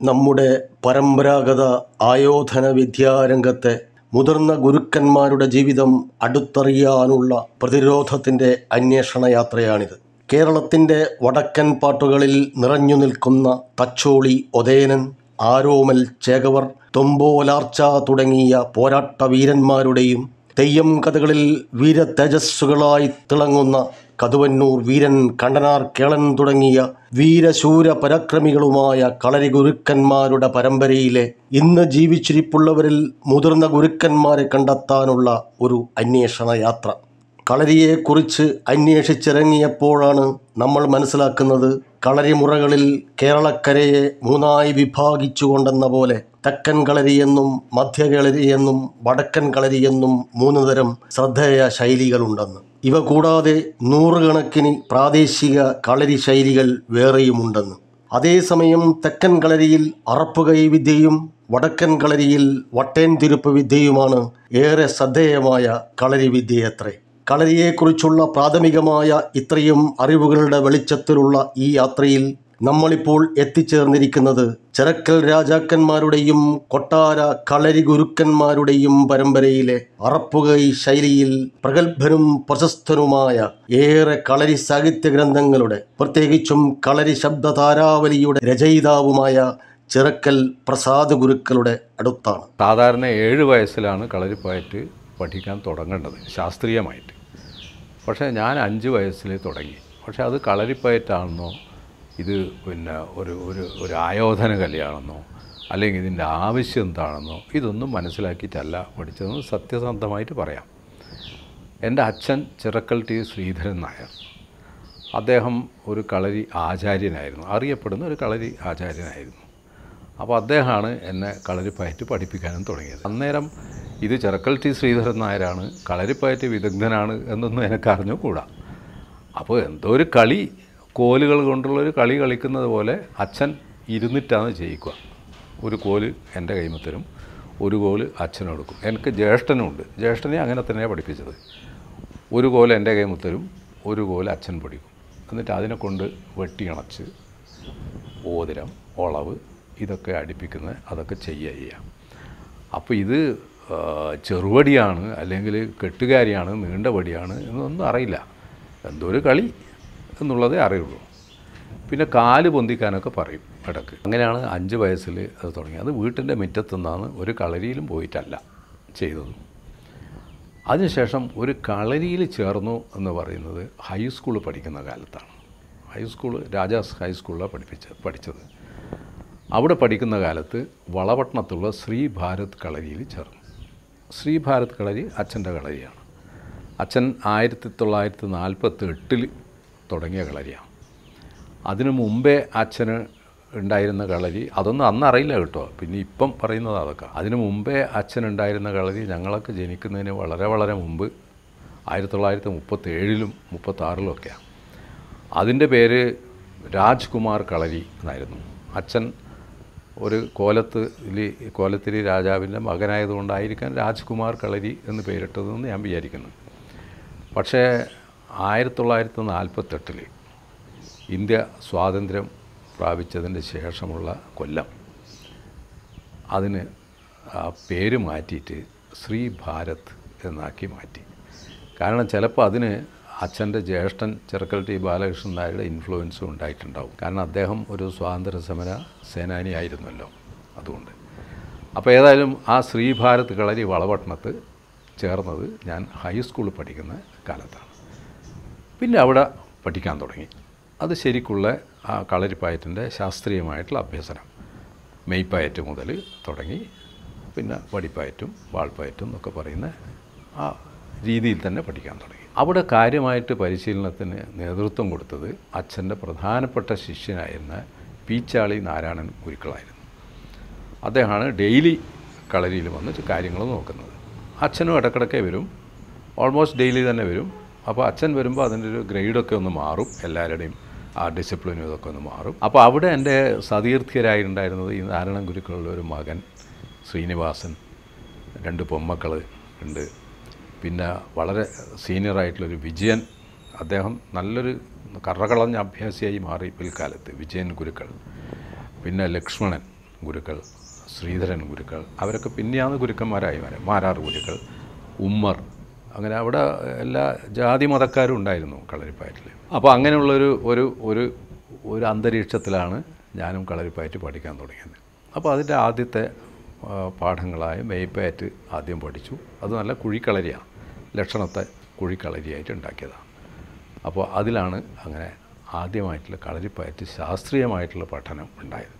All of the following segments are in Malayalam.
നമ്മുടെ പരമ്പരാഗത ആയോധന വിദ്യാരംഗത്തെ മുതിർന്ന ഗുരുക്കന്മാരുടെ ജീവിതം അടുത്തറിയാനുള്ള പ്രതിരോധത്തിൻ്റെ അന്വേഷണ യാത്രയാണിത് കേരളത്തിൻ്റെ വടക്കൻ പാട്ടുകളിൽ നിറഞ്ഞു നിൽക്കുന്ന തച്ചോളി ഒതേനൻ ആരോമൽ ചേകവർ തൊമ്പോലാർച്ച തുടങ്ങിയ പോരാട്ട വീരന്മാരുടെയും തെയ്യം കഥകളിൽ വീരതേജസ്സുകളായി തിളങ്ങുന്ന കതുവന്നൂർ വീരൻ കണ്ടനാർ കേളൻ തുടങ്ങിയ വീരശൂര പരാക്രമികളുമായ കളരി ഗുരുക്കന്മാരുടെ പരമ്പരയിലെ ഇന്ന് ജീവിച്ചിരിപ്പുള്ളവരിൽ മുതിർന്ന ഗുരുക്കന്മാരെ കണ്ടെത്താനുള്ള ഒരു അന്വേഷണ യാത്ര കളരിയെക്കുറിച്ച് അന്വേഷിച്ചിറങ്ങിയപ്പോഴാണ് നമ്മൾ മനസ്സിലാക്കുന്നത് കളരിമുറകളിൽ കേരളക്കരയെ മൂന്നായി വിഭാഗിച്ചുകൊണ്ടെന്ന പോലെ തെക്കൻ കളരിയെന്നും മധ്യകളരിയെന്നും വടക്കൻ കളരിയെന്നും മൂന്ന് തരം ശ്രദ്ധേയ ശൈലികളുണ്ടെന്ന് ഇവ കൂടാതെ നൂറുകണക്കിന് പ്രാദേശിക കളരി ശൈലികൾ വേറെയുമുണ്ടെന്ന് അതേസമയം തെക്കൻ കളരിയിൽ അറപ്പുകൈ വിദ്യയും വടക്കൻ കളരിയിൽ വട്ടേൻ തിരുപ്പ് വിദ്യയുമാണ് ഏറെ ശ്രദ്ധേയമായ കളരി വിദ്യയത്രേ കളരിയെക്കുറിച്ചുള്ള പ്രാഥമികമായ ഇത്രയും അറിവുകളുടെ വെളിച്ചത്തിലുള്ള ഈ യാത്രയിൽ നമ്മളിപ്പോൾ എത്തിച്ചേർന്നിരിക്കുന്നത് ചെറക്കൽ രാജാക്കന്മാരുടെയും കൊട്ടാര കളരി ഗുരുക്കന്മാരുടെയും പരമ്പരയിലെ അറപ്പുകൈ ശൈലിയിൽ പ്രഗത്ഭനും പ്രശസ്തനുമായ ഏറെ കളരി സാഹിത്യ ഗ്രന്ഥങ്ങളുടെ പ്രത്യേകിച്ചും കളരി ശബ്ദതാരാവലിയുടെ രചയിതാവുമായ ചിറക്കൽ പ്രസാദ് ഗുരുക്കളുടെ അടുത്താണ് സാധാരണ ഏഴ് വയസ്സിലാണ് കളരിപ്പയറ്റ് പഠിക്കാൻ തുടങ്ങേണ്ടത് ശാസ്ത്രീയമായിട്ട് പക്ഷേ ഞാൻ അഞ്ച് വയസ്സിൽ തുടങ്ങി പക്ഷേ അത് കളരിപ്പയറ്റാണെന്നോ ഇത് പിന്നെ ഒരു ഒരു ഒരു ആയോധന കലയാണെന്നോ അല്ലെങ്കിൽ ഇതിൻ്റെ ആവശ്യം എന്താണെന്നോ ഇതൊന്നും മനസ്സിലാക്കിയിട്ടല്ല പഠിച്ചതെന്ന് സത്യസന്ധമായിട്ട് പറയാം എൻ്റെ അച്ഛൻ ചിറക്കൽ ടി ശ്രീധരൻ നായർ അദ്ദേഹം ഒരു കളരി ആചാര്യനായിരുന്നു അറിയപ്പെടുന്ന ഒരു കളരി ആചാര്യനായിരുന്നു അപ്പോൾ അദ്ദേഹമാണ് എന്നെ കളരിപ്പയറ്റ് പഠിപ്പിക്കാനും തുടങ്ങിയത് അന്നേരം ഇത് ചെറുക്കൽ ടി ശ്രീധരൻ നായരാണ് കളരിപ്പയറ്റ് വിദഗ്ധനാണ് എന്നൊന്നും എനിക്ക് അറിഞ്ഞുകൂടാ അപ്പോൾ എന്തോ ഒരു കളി കോലുകൾ കൊണ്ടുള്ളൊരു കളി കളിക്കുന്നത് പോലെ അച്ഛൻ ഇരുന്നിട്ടാണ് ചെയ്യിക്കുക ഒരു കോല് എൻ്റെ കൈമത്തരും ഒരു കോല് അച്ഛനെടുക്കും എനിക്ക് ജ്യേഷ്ഠനുണ്ട് ജ്യേഷ്ഠനെ അങ്ങനെ തന്നെയാണ് പഠിപ്പിച്ചത് ഒരു കോല് എൻ്റെ കൈമുത്തരും ഒരു കോല് അച്ഛൻ പഠിക്കും എന്നിട്ട് അതിനെ കൊണ്ട് വെട്ടിയണച്ച് ഓതിരം ഒളവ് ഇതൊക്കെ അടുപ്പിക്കുന്ന അതൊക്കെ ചെയ്യുക ചെയ്യാം അപ്പോൾ ഇത് ആ, ചെറുവടിയാണ് അല്ലെങ്കിൽ കെട്ടുകാരിയാണ് നീണ്ട വടിയാണ് എന്നൊന്നും അറിയില്ല എന്തോ ഒരു കളി എന്നുള്ളതേ അറിയുള്ളൂ പിന്നെ കാല് പൊന്തിക്കാനൊക്കെ പറയും ഇടയ്ക്ക് അങ്ങനെയാണ് അഞ്ച് വയസ്സിൽ അത് തുടങ്ങി അത് വീട്ടിൻ്റെ മുറ്റത്തുനിന്നാണ് ഒരു കളരിയിലും പോയിട്ടല്ല ചെയ്തത് അതിനുശേഷം ഒരു കളരിയിൽ ചേർന്നു എന്ന് പറയുന്നത് ഹൈസ്കൂൾ പഠിക്കുന്ന കാലത്താണ് ഹൈസ്കൂൾ രാജാസ് ഹൈസ്കൂളിലാണ് പഠിപ്പിച്ചത് പഠിച്ചത് അവിടെ പഠിക്കുന്ന കാലത്ത് വളപട്ടണത്തുള്ള ശ്രീ ഭാരത് കളരിയിൽ ചേർന്നു ശ്രീ ഭാരത് കളരി അച്ഛൻ്റെ കളരിയാണ് അച്ഛൻ ആയിരത്തി തൊള്ളായിരത്തി നാൽപ്പത്തി എട്ടിൽ തുടങ്ങിയ കളരിയാണ് അതിനു മുമ്പേ അച്ഛന് ഉണ്ടായിരുന്ന കളരി അതൊന്നും അന്ന് അറിയില്ല കേട്ടോ പിന്നെ ഇപ്പം പറയുന്നത് അതൊക്കെ അതിനു മുമ്പേ അച്ഛനുണ്ടായിരുന്ന കളരി ഞങ്ങളൊക്കെ ജനിക്കുന്നതിന് വളരെ വളരെ മുമ്പ് ആയിരത്തി തൊള്ളായിരത്തി മുപ്പത്തി ഏഴിലും മുപ്പത്താറിലും ഒക്കെയാണ് അതിൻ്റെ പേര് രാജ്കുമാർ കളരി എന്നായിരുന്നു അച്ഛൻ ഒരു കോലത്തിൽ കോലത്തിരി രാജാവിൻ്റെ മകനായതുകൊണ്ടായിരിക്കാം രാജ്കുമാർ കളരി എന്ന് പേരിട്ടതെന്ന് ഞാൻ വിചാരിക്കുന്നു പക്ഷേ ആയിരത്തി തൊള്ളായിരത്തി നാൽപ്പത്തെട്ടിൽ ഇന്ത്യ സ്വാതന്ത്ര്യം പ്രാപിച്ചതിൻ്റെ ശേഷമുള്ള കൊല്ലം അതിന് ആ പേര് മാറ്റിയിട്ട് ശ്രീ ഭാരത് എന്നാക്കി മാറ്റി കാരണം ചിലപ്പോൾ അതിന് അച്ഛൻ്റെ ജ്യേഷ്ഠൻ ചെറുക്കൽ ടി ബാലകൃഷ്ണൻ നായരുടെ ഇൻഫ്ലുവൻസും ഉണ്ടായിട്ടുണ്ടാവും കാരണം അദ്ദേഹം ഒരു സ്വാതന്ത്ര്യ സമര സേനാനിയായിരുന്നല്ലോ അതുകൊണ്ട് അപ്പോൾ ഏതായാലും ആ ശ്രീഭാരത് കളരി വളപട്ടണത്ത് ചേർന്നത് ഞാൻ ഹൈസ്കൂളിൽ പഠിക്കുന്ന കാലത്താണ് പിന്നെ അവിടെ പഠിക്കാൻ തുടങ്ങി അത് ശരിക്കുള്ള ആ കളരിപ്പയറ്റിൻ്റെ ശാസ്ത്രീയമായിട്ടുള്ള അഭ്യസനം മെയ്പ്പയറ്റ് മുതൽ തുടങ്ങി പിന്നെ വടിപ്പയറ്റും വാൾപ്പയറ്റും എന്നൊക്കെ പറയുന്ന ആ രീതിയിൽ തന്നെ പഠിക്കാൻ തുടങ്ങി അവിടെ കാര്യമായിട്ട് പരിശീലനത്തിന് നേതൃത്വം കൊടുത്തത് അച്ഛൻ്റെ പ്രധാനപ്പെട്ട ശിഷ്യനായിരുന്ന പീച്ചാളി നാരായണൻ ഗുരുക്കളായിരുന്നു അദ്ദേഹമാണ് ഡെയിലി കളരിയിൽ വന്ന് കാര്യങ്ങൾ നോക്കുന്നത് അച്ഛനും ഇടക്കിടക്കെ വരും ഓൾമോസ്റ്റ് ഡെയിലി തന്നെ വരും അപ്പോൾ അച്ഛൻ വരുമ്പോൾ അതിൻ്റെ ഒരു ഗ്രേഡൊക്കെ ഒന്ന് മാറും എല്ലാവരുടെയും ആ ഡിസിപ്ലിനും ഇതൊക്കെ ഒന്ന് മാറും അപ്പോൾ അവിടെ എൻ്റെ സതീർത്ഥ്യരായിട്ടുണ്ടായിരുന്നത് ഈ നാരായണൻ ഗുരുക്കളുടെ ഒരു മകൻ ശ്രീനിവാസൻ രണ്ട് പൊമ്മക്കൾ ഉണ്ട് പിന്നെ വളരെ സീനിയറായിട്ടുള്ളൊരു വിജയൻ അദ്ദേഹം നല്ലൊരു കറകളഞ്ഞ അഭ്യാസിയായി മാറി പിൽക്കാലത്ത് വിജയൻ ഗുരുക്കൾ പിന്നെ ലക്ഷ്മണൻ ഗുരുക്കൾ ശ്രീധരൻ ഗുരുക്കൾ അവരൊക്കെ പിന്നെയാണ് ഗുരുക്കന്മാരായി വരെ മാരാർ ഗുരുക്കൾ ഉമ്മർ അങ്ങനെ അവിടെ എല്ലാ ജാതി മതക്കാരും ഉണ്ടായിരുന്നു കളരിപ്പയറ്റിൽ അപ്പോൾ അങ്ങനെയുള്ളൊരു ഒരു ഒരു ഒരു അന്തരീക്ഷത്തിലാണ് ഞാനും കളരിപ്പയറ്റ് പഠിക്കാൻ തുടങ്ങിയത് അപ്പോൾ അതിൻ്റെ ആദ്യത്തെ ആ, പാഠങ്ങളായ മെയ്പ്പയറ്റ് ആദ്യം പഠിച്ചു അത് നല്ല കുഴിക്കളരിയാണ് ലക്ഷണത്തെ കുഴിക്കളരിയായിട്ട് ഉണ്ടാക്കിയതാണ് അപ്പോൾ അതിലാണ് അങ്ങനെ ആദ്യമായിട്ടുള്ള കളരിപ്പയറ്റ് ശാസ്ത്രീയമായിട്ടുള്ള പഠനം ഉണ്ടായത്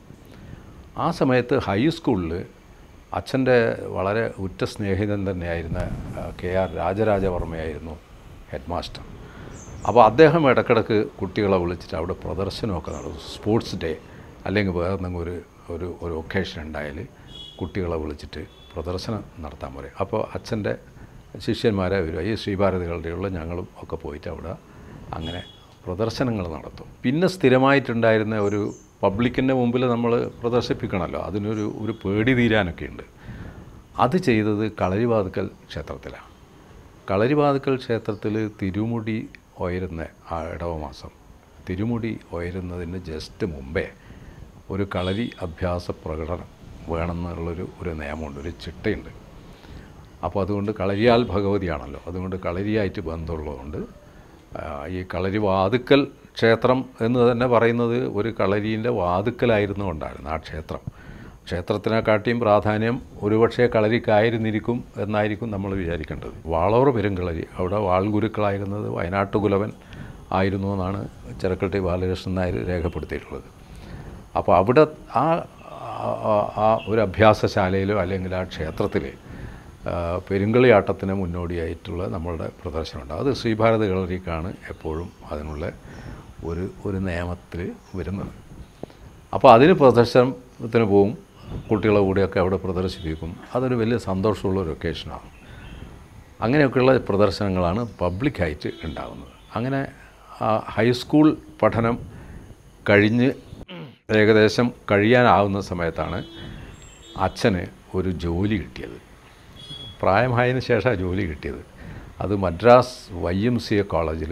ആ സമയത്ത് ഹൈസ്കൂളിൽ അച്ഛൻ്റെ വളരെ ഉറ്റ സ്നേഹിതൻ തന്നെയായിരുന്ന ആ, കെ ആർ രാജരാജവർമ്മയായിരുന്നു ഹെഡ് മാസ്റ്റർ അപ്പോൾ അദ്ദേഹം ഇടക്കിടക്ക് കുട്ടികളെ വിളിച്ചിട്ട് അവിടെ പ്രദർശനമൊക്കെ നടത്തും സ്പോർട്സ് ഡേ അല്ലെങ്കിൽ വേറെ എന്തെങ്കിലും ഒരു ഒരു ഒരു ഒക്കേഷൻ ഉണ്ടായാൽ കുട്ടികളെ വിളിച്ചിട്ട് പ്രദർശനം നടത്താൻ പറയും അപ്പോൾ അച്ഛൻ്റെ ശിഷ്യന്മാരെ വരും ഈ ശ്രീഭാരതികളുടെയുള്ള ഞങ്ങളും ഒക്കെ പോയിട്ട് അവിടെ അങ്ങനെ പ്രദർശനങ്ങൾ നടത്തും പിന്നെ സ്ഥിരമായിട്ടുണ്ടായിരുന്ന ഒരു പബ്ലിക്കിൻ്റെ മുമ്പിൽ നമ്മൾ പ്രദർശിപ്പിക്കണമല്ലോ അതിനൊരു ഒരു പേടി തീരാനൊക്കെ ഉണ്ട് അത് ചെയ്തത് കളരിവാതുക്കൽ ക്ഷേത്രത്തിലാണ് കളരിവാതുക്കൽ ക്ഷേത്രത്തിൽ തിരുമുടി ഉയരുന്ന ആ ഇടവമാസം തിരുമുടി ഉയരുന്നതിന് ജസ്റ്റ് മുമ്പേ ഒരു കളരി അഭ്യാസ പ്രകടനം വേണമെന്നുള്ളൊരു ഒരു നിയമമുണ്ട് ഒരു ചിട്ടയുണ്ട് അപ്പോൾ അതുകൊണ്ട് കളരിയാൽ ഭഗവതിയാണല്ലോ അതുകൊണ്ട് കളരിയായിട്ട് ബന്ധമുള്ളതുകൊണ്ട് ആ, ഈ കളരി വാതുക്കൽ ക്ഷേത്രം എന്ന് തന്നെ പറയുന്നത് ഒരു കളരീൻ്റെ വാതുക്കലായിരുന്നു കൊണ്ടായിരുന്നു ആ ക്ഷേത്രം ക്ഷേത്രത്തിനെക്കാട്ടിയും പ്രാധാന്യം ഒരുപക്ഷെ കളരിക്കായിരുന്നിരിക്കും എന്നായിരിക്കും നമ്മൾ വിചാരിക്കേണ്ടത് വാളോർ പെരുങ്കളരി അവിടെ വാൾഗുരുക്കളായിരുന്നത് വയനാട്ടുകുലവൻ ആയിരുന്നു എന്നാണ് ചിറക്കട്ടി ബാലകൃഷ്ണൻ നായർ രേഖപ്പെടുത്തിയിട്ടുള്ളത് അപ്പോൾ അവിടെ ആ ആ- ആ- ആ ഒരു അഭ്യാസശാലയിലോ അല്ലെങ്കിൽ ആ ക്ഷേത്രത്തിൽ പെരുങ്കളിയാട്ടത്തിന് മുന്നോടിയായിട്ടുള്ള നമ്മളുടെ പ്രദർശനമുണ്ട് അത് ശ്രീഭാരത കളരിക്കാണ് എപ്പോഴും അതിനുള്ള ഒരു ഒരു നിയമത്തിൽ വരുന്നത് അപ്പോൾ അതിന് പ്രദർശനത്തിന് പോവും കുട്ടികളെ കൂടെയൊക്കെ അവിടെ പ്രദർശിപ്പിക്കും അതൊരു വലിയ സന്തോഷമുള്ള ഒരു ഒക്കേഷനാണ് അങ്ങനെയൊക്കെയുള്ള പ്രദർശനങ്ങളാണ് പബ്ലിക്കായിട്ട് ഉണ്ടാകുന്നത് അങ്ങനെ ആ ഹൈസ്കൂൾ പഠനം കഴിഞ്ഞ് ഏകദേശം കഴിയാനാവുന്ന സമയത്താണ് അച്ഛന് ഒരു ജോലി കിട്ടിയത് പ്രായമായതിനു ശേഷം ആ ജോലി കിട്ടിയത് അത് Madras Y M C A കോളേജിൽ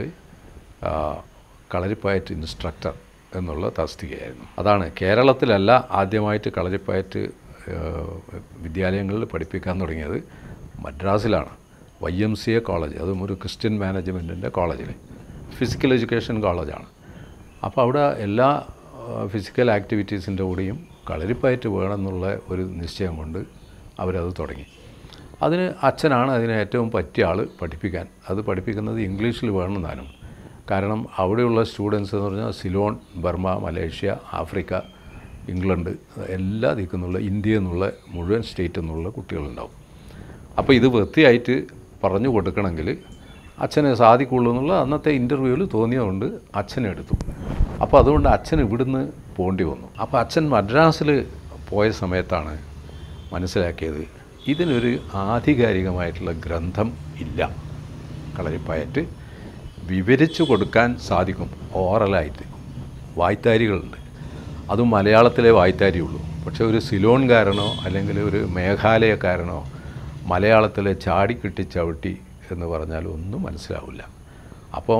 കളരിപ്പയറ്റ് ഇൻസ്ട്രക്ടർ എന്നുള്ള തസ്തികയായിരുന്നു അതാണ് കേരളത്തിലല്ല ആദ്യമായിട്ട് കളരിപ്പയറ്റ് ആ, വിദ്യാലയങ്ങളിൽ പഠിപ്പിക്കാൻ തുടങ്ങിയത് മദ്രാസിലാണ് Y M C A college അതും ഒരു ക്രിസ്ത്യൻ മാനേജ്മെൻറ്റിൻ്റെ കോളേജിൽ ഫിസിക്കൽ എഡ്യൂക്കേഷൻ കോളേജാണ് അപ്പോൾ അവിടെ എല്ലാ ഫിസിക്കൽ ആക്ടിവിറ്റീസിൻ്റെ കൂടെയും കളരിപ്പയറ്റ് വേണമെന്നുള്ള ഒരു നിശ്ചയം കൊണ്ട് അവരത് തുടങ്ങി അതിന് അച്ഛനാണ് അതിന് ഏറ്റവും പറ്റിയ ആൾ പഠിപ്പിക്കാൻ അത് പഠിപ്പിക്കുന്നത് ഇംഗ്ലീഷിൽ വേണമെന്നാലും കാരണം അവിടെയുള്ള സ്റ്റുഡൻസ് എന്ന് പറഞ്ഞാൽ Ceylon Burma Malaysia Africa England എല്ലാ ദിക്കുന്നുള്ള ഇന്ത്യ എന്നുള്ള മുഴുവൻ സ്റ്റേറ്റിൽ നിന്നുള്ള കുട്ടികളുണ്ടാവും അപ്പോൾ ഇത് വൃത്തിയായിട്ട് പറഞ്ഞു കൊടുക്കണമെങ്കിൽ അച്ഛന് സാധിക്കുള്ളൂ എന്നുള്ള അന്നത്തെ ഇൻ്റർവ്യൂവിൽ തോന്നിയതുകൊണ്ട് അച്ഛനെ എടുത്തു അപ്പോൾ അതുകൊണ്ട് അച്ഛൻ ഇവിടുന്ന് പോണ്ടി വന്നു അപ്പോൾ അച്ഛൻ മദ്രാസിൽ പോയ സമയത്താണ് മനസ്സിലാക്കിയത് ഇതിനൊരു ആധികാരികമായിട്ടുള്ള ഗ്രന്ഥം ഇല്ല കളരിപ്പയറ്റ് വിവരിച്ചു കൊടുക്കാൻ സാധിക്കും ഓറലായിട്ട് വായ്ത്താരികളുണ്ട് അതും മലയാളത്തിലെ വായ്ത്താരിയുള്ളൂ പക്ഷേ ഒരു സിലോൺകാരനോ അല്ലെങ്കിൽ ഒരു മേഘാലയക്കാരനോ മലയാളത്തിലെ ചാടിക്കിട്ടി ചവിട്ടി എന്ന് പറഞ്ഞാൽ ഒന്നും മനസ്സിലാവില്ല അപ്പോൾ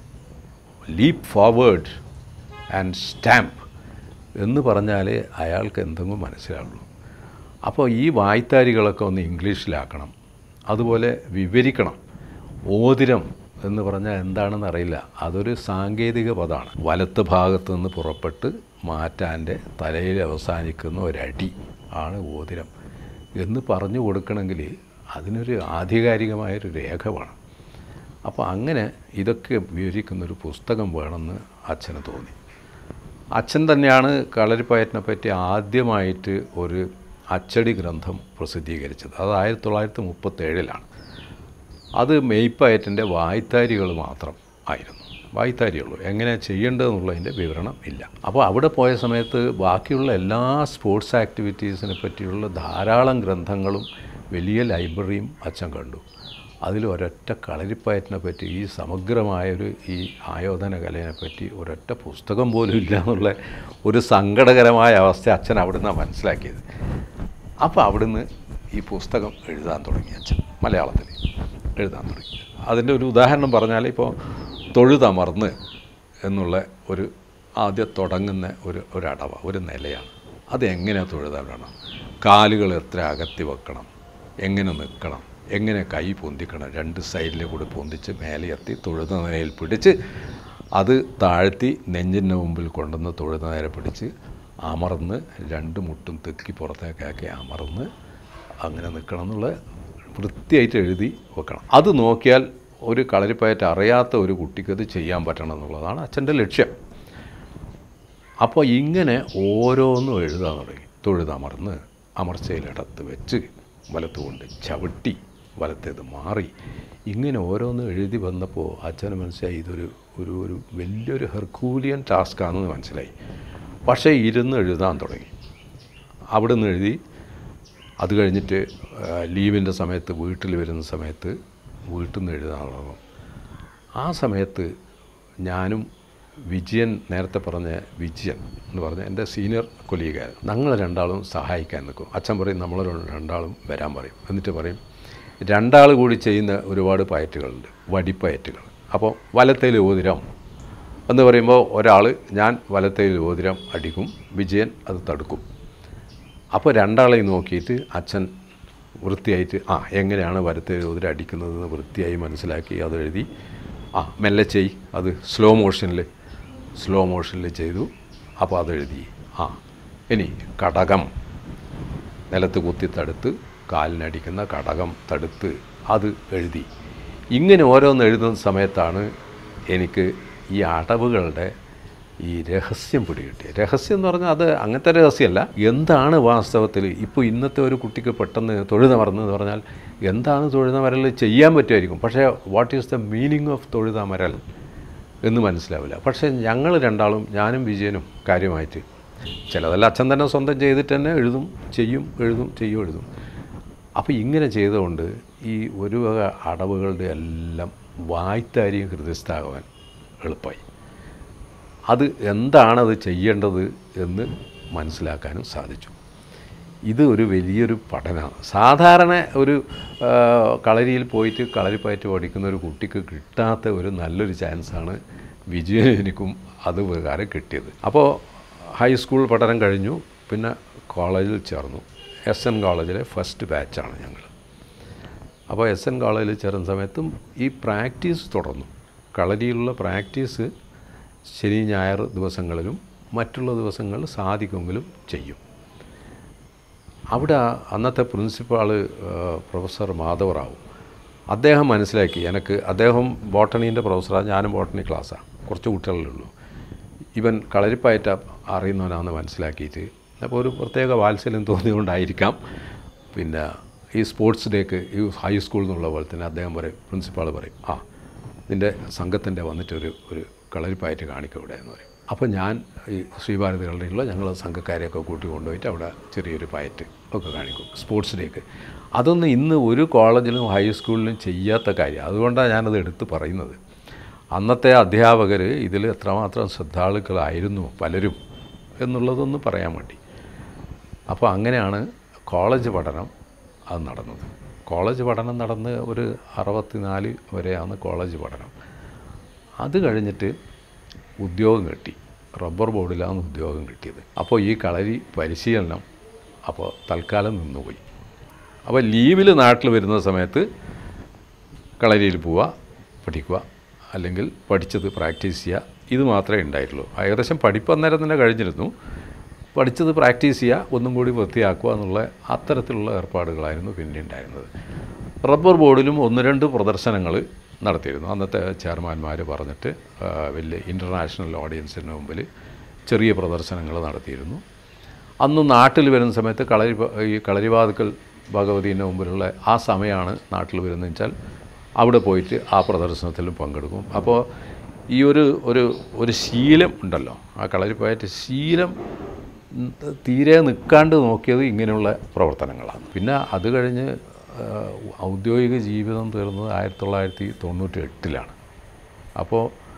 ലീപ്പ് ഫോർവേഡ് ആൻഡ് സ്റ്റാമ്പ് എന്ന് പറഞ്ഞാലേ അയാൾക്ക് എന്തെങ്കിലും മനസ്സിലാവുള്ളൂ അപ്പോൾ ഈ വായ്ത്താരികളൊക്കെ ഒന്ന് ഇംഗ്ലീഷിലാക്കണം അതുപോലെ വിവരിക്കണം ഓതിരം എന്ന് പറഞ്ഞാൽ എന്താണെന്ന് അറിയില്ല അതൊരു സാങ്കേതിക പദമാണ് വലത്ത് ഭാഗത്ത് നിന്ന് പുറപ്പെട്ട് മാറ്റാൻ്റെ തലയിൽ അവസാനിക്കുന്ന ഒരടി ആണ് ഓതിരം എന്ന് പറഞ്ഞു കൊടുക്കണമെങ്കിൽ അതിനൊരു ആധികാരികമായൊരു രേഖ വേണം അപ്പോൾ അങ്ങനെ ഇതൊക്കെ വിവരിക്കുന്നൊരു പുസ്തകം വേണമെന്ന് അച്ഛന് തോന്നി അച്ഛൻ തന്നെയാണ് കളരിപ്പയറ്റിനെ പറ്റി ആദ്യമായിട്ട് ഒരു അച്ചടി ഗ്രന്ഥം പ്രസിദ്ധീകരിച്ചത് അത് ആയിരത്തി തൊള്ളായിരത്തി മുപ്പത്തേഴിലാണ് അത് മെയ്പ്പയറ്റിൻ്റെ വായ്ത്താരികൾ മാത്രം ആയിരുന്നു വായ്ത്താരിയുള്ളൂ എങ്ങനെ ചെയ്യേണ്ടതെന്നുള്ളതിൻ്റെ വിവരണം ഇല്ല അപ്പോൾ അവിടെ പോയ സമയത്ത് ബാക്കിയുള്ള എല്ലാ സ്പോർട്സ് ആക്ടിവിറ്റീസിനെ പറ്റിയുള്ള ധാരാളം ഗ്രന്ഥങ്ങളും വലിയ ലൈബ്രറിയും അച്ഛൻ കണ്ടു അതിൽ ഒരൊറ്റ കളരിപ്പയറ്റിനെ പറ്റി ഈ സമഗ്രമായൊരു ഈ ആയോധന കലയെ പറ്റി ഒരൊറ്റ പുസ്തകം പോലും ഇല്ല എന്നുള്ള ഒരു സങ്കടകരമായ അവസ്ഥ അച്ഛൻ അവിടുന്ന് മനസ്സിലാക്കിയത് അപ്പോൾ അവിടുന്ന് ഈ പുസ്തകം എഴുതാൻ തുടങ്ങി അച്ഛൻ മലയാളത്തിൽ എഴുതാൻ തുടങ്ങി അതിൻ്റെ ഒരു ഉദാഹരണം പറഞ്ഞാൽ ഇപ്പോൾ തൊഴുതമർന്ന് എന്നുള്ള ഒരു ആദ്യം തുടങ്ങുന്ന ഒരു ഒരു അടവ ഒരു നിലയാണ് അതെങ്ങനെയാണ് തൊഴുതാലാണ് കാലുകൾ എത്ര അകത്തി വെക്കണം എങ്ങനെ നിൽക്കണം എങ്ങനെ കൈ പൊന്തിക്കണം രണ്ട് സൈഡിൽ കൂടി പൊന്തിച്ച് മേലെ എത്തി തൊഴുത നിലയിൽ പിടിച്ച് അത് താഴ്ത്തി നെഞ്ചിൻ്റെ മുമ്പിൽ കൊണ്ടുവന്ന് തൊഴുത നേരെ പിടിച്ച് അമർന്ന് രണ്ട് മുട്ടും തെക്കി പുറത്തേക്കാക്കി അമർന്ന് അങ്ങനെ നിൽക്കണം എന്നുള്ള വൃത്തിയായിട്ട് എഴുതി വെക്കണം അത് നോക്കിയാൽ ഒരു കളരിപ്പയറ്റ് അറിയാത്ത ഒരു കുട്ടിക്ക് അത് ചെയ്യാൻ പറ്റണം എന്നുള്ളതാണ് അച്ഛൻ്റെ ലക്ഷ്യം അപ്പോൾ ഇങ്ങനെ ഓരോന്നും എഴുതാൻ തുടങ്ങി തൊഴുതമർന്ന് അമർച്ചയിലിടത്ത് വെച്ച് വലത്തുകൊണ്ട് ചവിട്ടി വലത്തേത് മാറി ഇങ്ങനെ ഓരോന്നും എഴുതി വന്നപ്പോൾ അച്ഛന് മനസ്സിലായി ഇതൊരു ഒരു ഒരു വലിയൊരു ഹെർക്കൂലിയൻ ടാസ്ക്കാണെന്ന് മനസ്സിലായി പക്ഷേ ഇരുന്ന് എഴുതാൻ തുടങ്ങി അവിടെ നിന്ന് എഴുതി അത് കഴിഞ്ഞിട്ട് ലീവിൻ്റെ സമയത്ത് വീട്ടിൽ വരുന്ന സമയത്ത് വീട്ടിൽ നിന്ന് എഴുതാൻ തുടങ്ങും ആ സമയത്ത് ഞാനും വിജയൻ നേരത്തെ പറഞ്ഞ വിജയൻ എന്ന് പറഞ്ഞ എൻ്റെ സീനിയർ കൊലീഗാരൻ ഞങ്ങൾ രണ്ടാളും സഹായിക്കാൻ നിൽക്കും അച്ഛൻ പറയും നമ്മൾ രണ്ടാളും വരാൻ പറയും എന്നിട്ട് പറയും രണ്ടാൾ കൂടി ചെയ്യുന്ന ഒരുപാട് പയറ്റുകളുണ്ട് വടിപ്പയറ്റുകൾ അപ്പോൾ വലത്തേൽ ഓതിരം എന്ന് പറയുമ്പോൾ ഒരാൾ ഞാൻ വലത്തേൽ ഓതിരം അടിക്കും വിജയൻ അത് തടുക്കും അപ്പോൾ രണ്ടാളെയും നോക്കിയിട്ട് അച്ഛൻ വൃത്തിയായിട്ട് ആ എങ്ങനെയാണ് വരത്തെ ഉതിര അടിക്കുന്നതെന്ന് വൃത്തിയായി മനസ്സിലാക്കി അത് എഴുതി ആ മെല്ലെ ചെയ് അത് സ്ലോ മോഷനിൽ സ്ലോ മോഷനിൽ ചെയ്തു അപ്പോൾ അത് എഴുതി ആ ഇനി കടകം നിലത്ത് കുത്തി തടുത്ത് കാലിനടിക്കുന്ന കടകം തടുത്ത് അത് എഴുതി ഇങ്ങനെ ഓരോന്ന് എഴുതുന്ന സമയത്താണ് എനിക്ക് ഈ അടവുകളുടെ ഈ രഹസ്യം പിടികിട്ടിയത് രഹസ്യം എന്ന് പറഞ്ഞാൽ അത് അങ്ങനത്തെ രഹസ്യമല്ല എന്താണ് വാസ്തവത്തിൽ ഇപ്പോൾ ഇന്നത്തെ ഒരു കുട്ടിക്ക് പെട്ടെന്ന് തൊഴുതമർന്ന് എന്ന് പറഞ്ഞാൽ എന്താണ് തൊഴുതമരൽ ചെയ്യാൻ പറ്റുമായിരിക്കും പക്ഷേ what is the meaning of തൊഴുതമരൽ എന്ന് മനസ്സിലാവില്ല പക്ഷേ ഞങ്ങൾ രണ്ടാളും ഞാനും വിജയനും കാര്യമായിട്ട് ചിലതെല്ലാം അച്ഛൻ തന്നെ സ്വന്തം ചെയ്തിട്ട് തന്നെ എഴുതും ചെയ്യും എഴുതും ചെയ്യും എഴുതും അപ്പോൾ ഇങ്ങനെ ചെയ്തുകൊണ്ട് ഈ ഒരു വക അടവുകളുടെ എല്ലാം വായ്ത്താരിയും ഹൃദയസ്ഥാകുവാൻ എളുപ്പമായി അത് എന്താണത് ചെയ്യേണ്ടത് എന്ന് മനസ്സിലാക്കാനും സാധിച്ചു ഇത് ഒരു വലിയൊരു പഠനമാണ് സാധാരണ ഒരു ആ, കളരിയിൽ പോയിട്ട് കളരിപ്പയറ്റ് പഠിക്കുന്ന ഒരു കുട്ടിക്ക് കിട്ടാത്ത ഒരു നല്ലൊരു ചാൻസാണ് വിജയൻ എനിക്കും അത് പ്രകാരം കിട്ടിയത് അപ്പോൾ ഹൈസ്കൂൾ പഠനം കഴിഞ്ഞു പിന്നെ കോളേജിൽ ചേർന്നു എസ് എൻ കോളേജിലെ ഫസ്റ്റ് ബാച്ചാണ് ഞങ്ങൾ അപ്പോൾ എസ് എൻ കോളേജിൽ ചേർന്ന സമയത്തും ഈ പ്രാക്ടീസ് തുടർന്നു കളരിയിലുള്ള പ്രാക്ടീസ് ശനി ഞായർ ദിവസങ്ങളിലും മറ്റുള്ള ദിവസങ്ങളിൽ സാധിക്കുമെങ്കിലും ചെയ്യും അവിടെ അന്നത്തെ പ്രിൻസിപ്പാൾ പ്രൊഫസർ മാധവറാവു അദ്ദേഹം മനസ്സിലാക്കി എനിക്ക് അദ്ദേഹം ബോട്ടണീൻ്റെ പ്രൊഫസറാണ് ഞാനും ബോട്ടണി ക്ലാസ്സാണ് കുറച്ച് കുട്ടികളേ ഉള്ളൂ ഇവൻ കളരിപ്പയറ്റ അറിയുന്നവനാണെന്ന് മനസ്സിലാക്കിയിട്ട് അപ്പോൾ ഒരു പ്രത്യേക വാത്സല്യം തോന്നിയുകൊണ്ടായിരിക്കാം പിന്നെ ഈ സ്പോർട്സ് ഡേക്ക് ഈ ഹൈസ്കൂളിൽ നിന്നുള്ള പോലെ തന്നെ അദ്ദേഹം പറയും പ്രിൻസിപ്പാൾ പറയും ആ നിൻ്റെ സംഘത്തിൻ്റെ വന്നിട്ട് ഒരു ഒരു കളരിപ്പയറ്റ് കാണിക്കുക ഇവിടെ എന്ന് പറയും അപ്പോൾ ഞാൻ ഈ ശ്രീഭാരതി കളറിയുള്ള ഞങ്ങൾ സംഘക്കാരെയൊക്കെ കൂട്ടി കൊണ്ടുപോയിട്ട് അവിടെ ചെറിയൊരു പയറ്റ് ഒക്കെ കാണിക്കും സ്പോർട്സ് ഡേക്ക് അതൊന്നും ഇന്ന് ഒരു കോളേജിലും ഹൈസ്കൂളിലും ചെയ്യാത്ത കാര്യം അതുകൊണ്ടാണ് ഞാനത് എടുത്ത് പറയുന്നത് അന്നത്തെ അധ്യാപകർ ഇതിൽ എത്രമാത്രം ശ്രദ്ധാളുക്കളായിരുന്നു പലരും എന്നുള്ളതൊന്ന് പറയാൻ വേണ്ടി അപ്പോൾ അങ്ങനെയാണ് കോളേജ് പഠനം അത് നടന്നത് കോളേജ് പഠനം നടന്ന് ഒരു അറുപത്തിനാല് വരെയാണ് കോളേജ് പഠനം അത് കഴിഞ്ഞിട്ട് ഉദ്യോഗം കിട്ടി റബ്ബർ ബോർഡിലാണ് ഉദ്യോഗം കിട്ടിയത് അപ്പോൾ ഈ കളരി പരിശീലനം അപ്പോൾ തൽക്കാലം നിന്നുപോയി അപ്പോൾ ലീവിൽ നാട്ടിൽ വരുന്ന സമയത്ത് കളരിയിൽ പോവുക പഠിക്കുക അല്ലെങ്കിൽ പഠിച്ചത് പ്രാക്ടീസ് ചെയ്യുക ഇത് മാത്രമേ ഉണ്ടായിട്ടുള്ളൂ ഏകദേശം പഠിപ്പ് അന്നേരം തന്നെ കഴിഞ്ഞിരുന്നു പഠിച്ചത് പ്രാക്ടീസ് ചെയ്യുക ഒന്നും കൂടി വൃത്തിയാക്കുക എന്നുള്ള അത്തരത്തിലുള്ള ഏർപ്പാടുകളായിരുന്നു പിന്നെ ഉണ്ടായിരുന്നത് റബ്ബർ ബോർഡിലും ഒന്ന് രണ്ട് പ്രദർശനങ്ങൾ നടത്തിയിരുന്നു അന്നത്തെ ചെയർമാൻമാർ പറഞ്ഞിട്ട് ആ, വലിയ ഇൻ്റർനാഷണൽ ഓഡിയൻസിന് മുമ്പിൽ ചെറിയ പ്രദർശനങ്ങൾ നടത്തിയിരുന്നു അന്ന് നാട്ടിൽ വരുന്ന സമയത്ത് കളരി ഈ കളരിവാതുക്കൽ ഭഗവതീൻ്റെ മുമ്പിലുള്ള ആ സമയമാണ് നാട്ടിൽ വരുന്നത് വെച്ചാൽ അവിടെ പോയിട്ട് ആ പ്രദർശനത്തിലും പങ്കെടുക്കും അപ്പോൾ ഈ ഒരു ഒരു ഒരു ശീലം ഉണ്ടല്ലോ ആ കളരിപ്പോയിട്ട് ശീലം ഉം, തീരെ നിൽക്കാണ്ട് നോക്കിയത് ഇങ്ങനെയുള്ള പ്രവർത്തനങ്ങളാണ് പിന്നെ അത് കഴിഞ്ഞ് ആ, ഔദ്യോഗിക ജീവിതം തീർന്നത് ആയിരത്തി തൊള്ളായിരത്തി തൊണ്ണൂറ്റി എട്ടിലാണ് അപ്പോൾ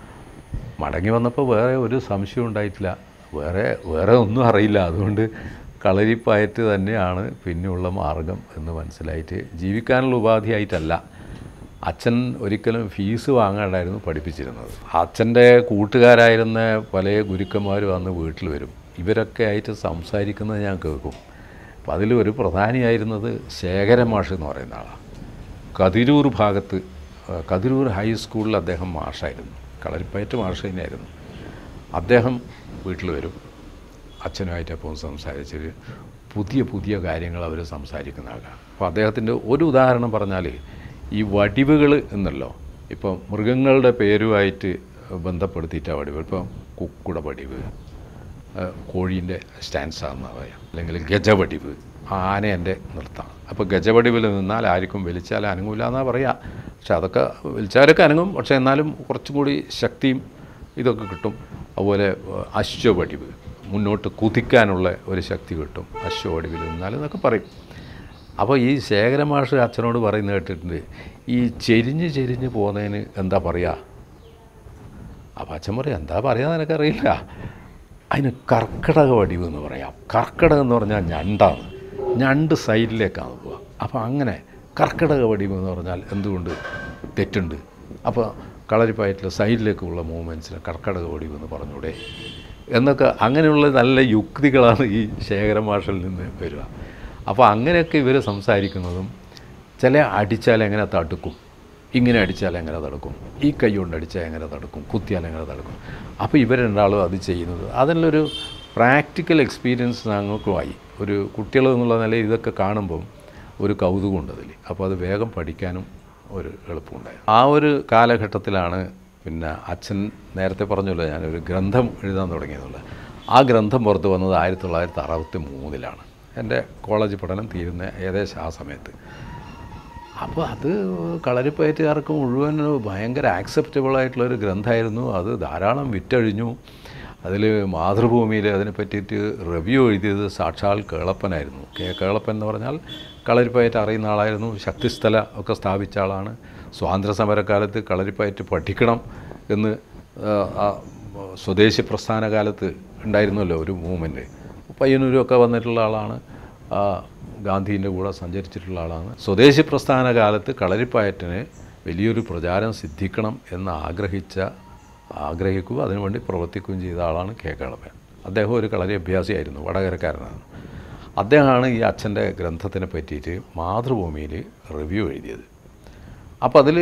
മടങ്ങി വന്നപ്പോൾ വേറെ ഒരു സംശയം ഉണ്ടായിട്ടില്ല വേറെ വേറെ ഒന്നും അറിയില്ല അതുകൊണ്ട് കളരിപ്പയറ്റ് തന്നെയാണ് പിന്നെയുള്ള മാർഗം എന്ന് മനസ്സിലായിട്ട് ജീവിക്കാനുള്ള ഉപാധിയായിട്ടല്ല അച്ഛൻ ഒരിക്കലും ഫീസ് വാങ്ങാണ്ടായിരുന്നു പഠിപ്പിച്ചിരുന്നത് അച്ഛൻ്റെ കൂട്ടുകാരായിരുന്ന പല ഗുരുക്കന്മാരും അന്ന് വീട്ടിൽ വരും ഇവരൊക്കെ ആയിട്ട് സംസാരിക്കുന്നത് ഞാൻ കേൾക്കും അപ്പം അതിലൊരു പ്രധാനിയായിരുന്നത് ശേഖരൻ മാഷ് എന്ന് പറയുന്ന ആളാണ് കതിരൂർ ഭാഗത്ത് ആ, കതിരൂർ ഹൈസ്കൂളിൽ അദ്ദേഹം മാഷായിരുന്നു കളരിപ്പയറ്റ് മാഷ് തന്നെയായിരുന്നു അദ്ദേഹം വീട്ടിൽ വരും അച്ഛനുമായിട്ട് അപ്പോൾ സംസാരിച്ചൊരു പുതിയ പുതിയ കാര്യങ്ങൾ അവർ സംസാരിക്കുന്ന ആളാണ് അപ്പോൾ അദ്ദേഹത്തിൻ്റെ ഒരു ഉദാഹരണം പറഞ്ഞാൽ ഈ വടിവുകൾ എന്നല്ലോ ഇപ്പോൾ മൃഗങ്ങളുടെ പേരുമായിട്ട് ബന്ധപ്പെടുത്തിയിട്ടാണ് വടിവ് ഇപ്പോൾ കുക്കുട വടിവ് കോഴീൻ്റെ സ്റ്റാൻസാന്ന് പറയാം അല്ലെങ്കിൽ ഗജവടിവ് ആനേൻ്റെ നൃത്തം അപ്പോൾ ഗജവടിവിൽ നിന്നാൽ ആർക്കും വലിച്ചാൽ അനങ്ങൂല എന്നാണ് പറയുക പക്ഷെ അതൊക്കെ വലിച്ചാലൊക്കെ അനങ്ങും പക്ഷേ എന്നാലും കുറച്ചും കൂടി ശക്തിയും ഇതൊക്കെ കിട്ടും അതുപോലെ ഏഹ്, അശ്വവടിവ് മുന്നോട്ട് കുതിക്കാനുള്ള ഒരു ശക്തി കിട്ടും അശ്വവടിവിൽ നിന്നാൽ എന്നൊക്കെ പറയും അപ്പോൾ ഈ ശേഖരമാഷ് അച്ഛനോട് പറയുന്നത് കേട്ടിട്ടുണ്ട് ഈ ചെരിഞ്ഞ് ചെരിഞ്ഞ് പോകുന്നതിന് എന്താ പറയുക അപ്പം അച്ഛൻ പറയും എന്താ പറയാ നിനക്കറിയില്ല അതിന് കർക്കിടക വടിവ് എന്ന് പറയാം കർക്കിടകം എന്ന് പറഞ്ഞാൽ ഞണ്ടാണ് ഞണ്ട് സൈഡിലേക്കാണ് പോവുക അപ്പോൾ അങ്ങനെ കർക്കിടക വടിവ് എന്ന് പറഞ്ഞാൽ എന്തുകൊണ്ട് തെറ്റുണ്ട് അപ്പോൾ കളരിപ്പയറ്റിൽ സൈഡിലേക്കുള്ള മൂവ്മെൻറ്റ്സിന് കർക്കിടക വടിവ് എന്ന് പറഞ്ഞൂടെ എന്നൊക്കെ അങ്ങനെയുള്ള നല്ല യുക്തികളാണ് ഈ ശേഖര മാഷിൽ നിന്ന് വരിക അപ്പോൾ അങ്ങനെയൊക്കെ ഇവർ സംസാരിക്കുന്നതും ചില അടിച്ചാൽ എങ്ങനെ തടുക്കും ഇങ്ങനെ അടിച്ചാൽ എങ്ങനെ തടുക്കും ഈ കൈ കൊണ്ട് അടിച്ചാൽ എങ്ങനെ തടുക്കും കുത്തിയാൽ എങ്ങനെ തടുക്കും അപ്പോൾ ഇവർ രണ്ടാളും അത് ചെയ്യുന്നത് അതിനുള്ളൊരു പ്രാക്ടിക്കൽ എക്സ്പീരിയൻസ് ഞങ്ങൾക്കുമായി ഒരു കുട്ടികൾ എന്നുള്ള നിലയിൽ ഇതൊക്കെ കാണുമ്പം ഒരു കൗതുകമുണ്ട് അതിൽ അപ്പോൾ അത് വേഗം പഠിക്കാനും ഒരു എളുപ്പമുണ്ടായി ആ ഒരു കാലഘട്ടത്തിലാണ് പിന്നെ അച്ഛൻ നേരത്തെ പറഞ്ഞല്ലോ ഞാനൊരു ഗ്രന്ഥം എഴുതാൻ തുടങ്ങിയതുള്ളത് ആ ഗ്രന്ഥം പുറത്ത് വന്നത് ആയിരത്തി തൊള്ളായിരത്തി അറുപത്തി മൂന്നിലാണ് എൻ്റെ കോളേജ് പഠനം തീരുന്ന ഏകദേശം ആ സമയത്ത് അപ്പോൾ അത് കളരിപ്പയറ്റുകാർക്ക് മുഴുവൻ ഭയങ്കര ആക്സെപ്റ്റബിൾ ആയിട്ടുള്ളൊരു ഗ്രന്ഥമായിരുന്നു അത് ധാരാളം വിറ്റഴിഞ്ഞു അതിൽ മാതൃഭൂമിയിൽ അതിനെ പറ്റിയിട്ട് റിവ്യൂ എഴുതിയത് സാക്ഷാൽ കേളപ്പനായിരുന്നു കെ കേളപ്പൻ എന്ന് പറഞ്ഞാൽ കളരിപ്പയറ്റ് അറിയുന്ന ആളായിരുന്നു ശക്തിസ്ഥല ഒക്കെ സ്ഥാപിച്ച ആളാണ് സ്വാതന്ത്ര്യ സമരക്കാലത്ത് കളരിപ്പയറ്റ് പഠിക്കണം എന്ന് ആ, ആ, സ്വദേശി പ്രസ്ഥാന കാലത്ത് ഉണ്ടായിരുന്നല്ലോ ഒരു മൂവ്മെൻറ്റ് പയ്യന്നൂരൊക്കെ വന്നിട്ടുള്ള ആളാണ് ആ, ഗാന്ധിൻ്റെ കൂടെ സഞ്ചരിച്ചിട്ടുള്ള ആളാണ് സ്വദേശി പ്രസ്ഥാന കാലത്ത് കളരിപ്പയറ്റിന് വലിയൊരു പ്രചാരം സിദ്ധിക്കണം എന്ന് ആഗ്രഹിച്ച ആഗ്രഹിക്കുകയും അതിനുവേണ്ടി പ്രവർത്തിക്കുകയും ചെയ്ത ആളാണ് കെ കേളപ്പൻ അദ്ദേഹം ഒരു കളരി അഭ്യാസിയായിരുന്നു വടകരക്കാരനാണ് അദ്ദേഹമാണ് ഈ അച്ഛൻ്റെ ഗ്രന്ഥത്തിനെ പറ്റിയിട്ട് മാതൃഭൂമിയിൽ റിവ്യൂ എഴുതിയത് അപ്പോൾ അതിൽ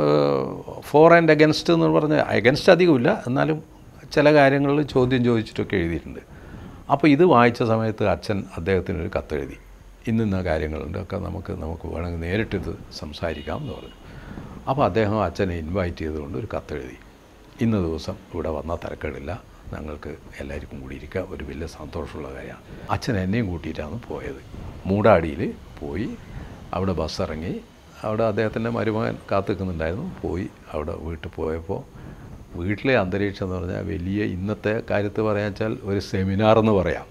ഫോർ ആൻഡ് അഗൻസ്റ്റ് എന്ന് പറഞ്ഞ അഗൻസ്റ്റ് അധികമില്ല എന്നാലും ചില കാര്യങ്ങളിൽ ചോദ്യം ചോദിച്ചിട്ടൊക്കെ എഴുതിയിട്ടുണ്ട് അപ്പോൾ ഇത് വായിച്ച സമയത്ത് അച്ഛൻ അദ്ദേഹത്തിന് ഒരു കത്തെഴുതി ഇന്നിന്ന കാര്യങ്ങളുണ്ട് ഒക്കെ നമുക്ക് നമുക്ക് വേണമെങ്കിൽ നേരിട്ടിത് സംസാരിക്കാം എന്ന് പറഞ്ഞു അപ്പോൾ അദ്ദേഹം അച്ഛനെ ഇൻവൈറ്റ് ചെയ്തുകൊണ്ട് ഒരു കത്തെഴുതി ഇന്ന ദിവസം ഇവിടെ വന്നാൽ തിരക്കേടില്ല ഞങ്ങൾക്ക് എല്ലാവർക്കും കൂടി ഇരിക്കുക ഒരു വലിയ സന്തോഷമുള്ള കാര്യമാണ് അച്ഛൻ എന്നെയും കൂട്ടിയിട്ടാണ് പോയത് മൂടാടിയിൽ പോയി അവിടെ ബസ് ഇറങ്ങി അവിടെ അദ്ദേഹത്തിൻ്റെ മരുമകൻ കാത്തു നിൽക്കുന്നുണ്ടായിരുന്നു പോയി അവിടെ വീട്ടിൽ പോയപ്പോൾ വീട്ടിലെ അന്തരീക്ഷം എന്ന് പറഞ്ഞാൽ വലിയ ഇന്നത്തെ കാര്യത്ത് പറയാൻ വെച്ചാൽ ഒരു സെമിനാർ എന്ന് പറയാം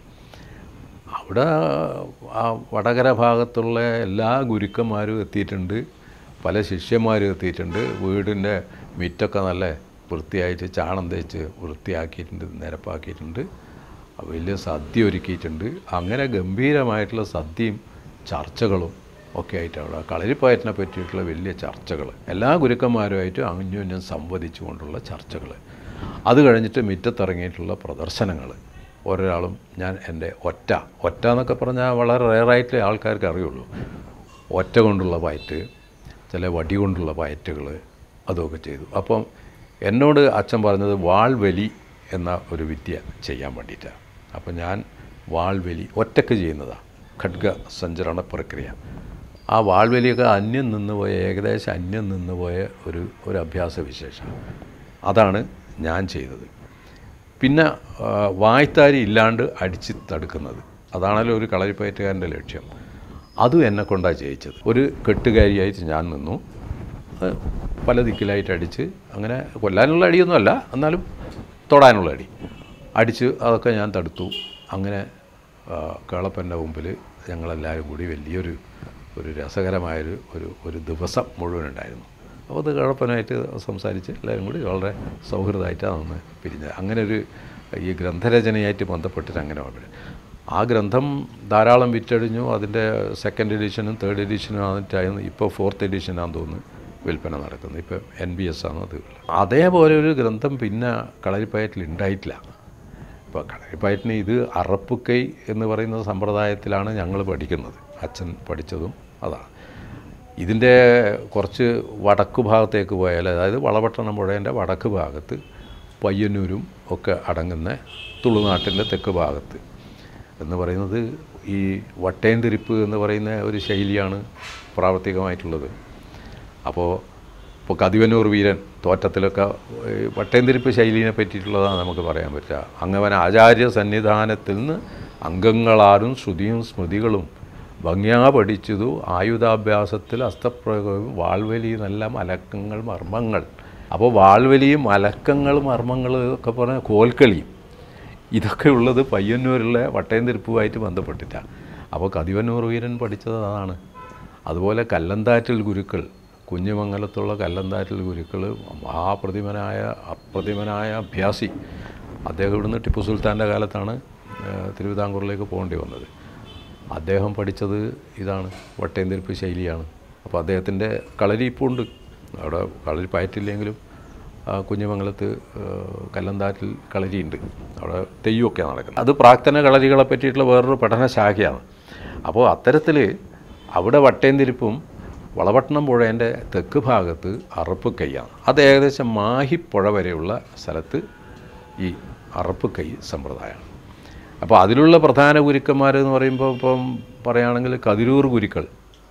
അവിടെ ആ വടകര ഭാഗത്തുള്ള എല്ലാ ഗുരുക്കന്മാരും എത്തിയിട്ടുണ്ട് പല ശിഷ്യന്മാരും എത്തിയിട്ടുണ്ട് വീടിൻ്റെ മിറ്റൊക്കെ നല്ല വൃത്തിയായിട്ട് ചാണം തേച്ച് വൃത്തിയാക്കിയിട്ടുണ്ട് നിരപ്പാക്കിയിട്ടുണ്ട് വലിയ സദ്യ ഒരുക്കിയിട്ടുണ്ട് അങ്ങനെ ഗംഭീരമായിട്ടുള്ള സദ്യയും ചർച്ചകളും ഒക്കെ ആയിട്ട് അവിടെ കളരിപ്പയറ്റിനെ പറ്റിയിട്ടുള്ള വലിയ ചർച്ചകൾ എല്ലാ ഗുരുക്കന്മാരുമായിട്ടും അന്യോന്യം സംവദിച്ചുകൊണ്ടുള്ള ചർച്ചകൾ അത് കഴിഞ്ഞിട്ട് മുറ്റത്തിറങ്ങിയിട്ടുള്ള പ്രദർശനങ്ങൾ ഒരാളും ഞാൻ എൻ്റെ ഒറ്റ ഒറ്റ എന്നൊക്കെ പറഞ്ഞാൽ വളരെ റെയറായിട്ട് ആൾക്കാർക്ക് അറിയുള്ളൂ ഒറ്റ കൊണ്ടുള്ള പയറ്റ് ചില വടി കൊണ്ടുള്ള പയറ്റുകൾ അതൊക്കെ ചെയ്തു അപ്പം എന്നോട് അച്ഛൻ പറഞ്ഞത് വാൾവലി എന്ന ഒരു വിദ്യ ചെയ്യാൻ വേണ്ടിയിട്ടാണ് അപ്പം ഞാൻ വാൾവലി ഒറ്റക്ക് ചെയ്യുന്നതാണ് ഖഡ്ഗ സഞ്ചരണ പ്രക്രിയ ആ വാൾവലിയൊക്കെ അന്യം നിന്നുപോയ ഏകദേശം അന്യം നിന്നുപോയ ഒരു ഒരു അഭ്യാസ വിശേഷം അതാണ് ഞാൻ ചെയ്തത് പിന്നെ ആ, വായ്ത്താരി ഇല്ലാണ്ട് അടിച്ച് തടുക്കുന്നത് അതാണല്ലോ ഒരു കളരിപ്പയറ്റുകാരൻ്റെ ലക്ഷ്യം അതും എന്നെ കൊണ്ടാണ് ചെയ്യിച്ചത് ഒരു കെട്ടുകാരിയായിട്ട് ഞാൻ നിന്നു ആ, പല ദിക്കിലായിട്ട് അടിച്ച് അങ്ങനെ കൊല്ലാനുള്ള അടിയൊന്നുമല്ല എന്നാലും തൊടാനുള്ള അടി അടിച്ച് അതൊക്കെ ഞാൻ തടുത്തു അങ്ങനെ ആ, കേളപ്പൻ്റെ മുമ്പിൽ ഞങ്ങളെല്ലാവരും കൂടി വലിയൊരു ഒരു രസകരമായൊരു ഒരു ഒരു ദിവസം മുഴുവൻ ഉണ്ടായിരുന്നു അപ്പോൾ അത് കേളപ്പനായിട്ട് സംസാരിച്ച് എല്ലാവരും കൂടി വളരെ സൗഹൃദമായിട്ടാണ് അന്ന് പിരിഞ്ഞത് അങ്ങനെ ഒരു ഈ ഗ്രന്ഥരചനയായിട്ട് ബന്ധപ്പെട്ടിട്ട് അങ്ങനെ വളരെ ആ ഗ്രന്ഥം ധാരാളം വിറ്റഴിഞ്ഞു അതിൻ്റെ സെക്കൻഡ് എഡിഷനും തേർഡ് എഡിഷനും ആയിട്ടായിരുന്നു ഇപ്പോൾ ഫോർത്ത് എഡിഷനാണെന്ന് തോന്നുന്നു വിൽപ്പന നടക്കുന്നത് ഇപ്പോൾ എൻ ബി എസ് ആണ് അത് അതേപോലെ ഒരു ഗ്രന്ഥം പിന്നെ കളരിപ്പയറ്റിൽ ഉണ്ടായിട്ടില്ല ഇപ്പോൾ കളരിപ്പയറ്റിന് ഇത് അറപ്പുക്കൈ എന്ന് പറയുന്ന സമ്പ്രദായത്തിലാണ് ഞങ്ങൾ പഠിക്കുന്നത് അച്ഛൻ പഠിച്ചതും അതാണ് ഇതിൻ്റെ കുറച്ച് വടക്ക് ഭാഗത്തേക്ക് പോയാൽ അതായത് വളപട്ടണം പുഴേൻ്റെ വടക്ക് ഭാഗത്ത് പയ്യന്നൂരും ഒക്കെ അടങ്ങുന്ന തുളുനാട്ടിൻ്റെ തെക്ക് ഭാഗത്ത് എന്ന് പറയുന്നത് ഈ വട്ടേന്തിരിപ്പ് എന്ന് പറയുന്ന ഒരു ശൈലിയാണ് പ്രാവർത്തികമായിട്ടുള്ളത് അപ്പോൾ ഇപ്പോൾ കതിവന്നൂർ വീരൻ തോറ്റത്തിലൊക്കെ ഈ വട്ടേന്തിരിപ്പ് ശൈലിനെ പറ്റിയിട്ടുള്ളതാണ് നമുക്ക് പറയാൻ പറ്റുക അങ്ങവൻ ആചാര്യ സന്നിധാനത്തിൽ നിന്ന് അംഗങ്ങളാരും ശ്രുതിയും സ്മൃതികളും ഭംഗ്യാ പഠിച്ചതു ആയുധാഭ്യാസത്തിൽ അസ്തപ്രയോഗവും വാൾവലി നല്ല മലക്കങ്ങൾ മർമ്മങ്ങൾ അപ്പോൾ വാൾവലിയും മലക്കങ്ങൾ മർമ്മങ്ങൾ ഒക്കെ പറഞ്ഞാൽ കോൽക്കളിയും ഇതൊക്കെ ഉള്ളത് പയ്യന്നൂരിലെ വട്ടയംതിരിപ്പുമായിട്ട് ബന്ധപ്പെട്ടിട്ടാണ് അപ്പോൾ കതിവന്നൂർ വീരൻ പഠിച്ചത് അതാണ് അതുപോലെ കല്ലന്താറ്റിൽ ഗുരുക്കൾ കുഞ്ഞുമംഗലത്തുള്ള കല്ലന്താറ്റിൽ ഗുരുക്കൾ മഹാപ്രതിമനായ അപ്രതിമനായ അഭ്യാസി അദ്ദേഹം ഇവിടുന്ന് ടിപ്പു സുൽത്താൻ്റെ കാലത്താണ് ഏഹ്, തിരുവിതാംകൂറിലേക്ക് പോകേണ്ടി വന്നത് അദ്ദേഹം പഠിച്ചത് ഇതാണ് വട്ടയംതിരിപ്പ് ശൈലിയാണ് അപ്പോൾ അദ്ദേഹത്തിൻ്റെ കളരി ഇപ്പോൾ ഉണ്ട് അവിടെ കളരി പയറ്റില്ലെങ്കിലും ആ, കുഞ്ഞുമംഗലത്ത് ആ, കല്ലന്താറ്റിൽ കളരിയുണ്ട് അവിടെ തെയ്യമൊക്കെ നടക്കുന്നത് അത് പ്രാക്തന കളരികളെ പറ്റിയിട്ടുള്ള വേറൊരു പഠന ശാഖയാണ് അപ്പോൾ അത്തരത്തിൽ അവിടെ വട്ടേന്തിരിപ്പും വളപട്ടണം പുഴേൻ്റെ തെക്ക് ഭാഗത്ത് അറപ്പ് കൈയാണ് അത് ഏകദേശം മാഹിപ്പുഴ വരെയുള്ള സ്ഥലത്ത് ഈ അറപ്പ് കൈ സമ്പ്രദായമാണ് അപ്പോൾ അതിലുള്ള പ്രധാന ഗുരുക്കന്മാർ എന്ന് പറയുമ്പോൾ ഇപ്പം പറയുകയാണെങ്കിൽ കതിരൂർ ഗുരുക്കൾ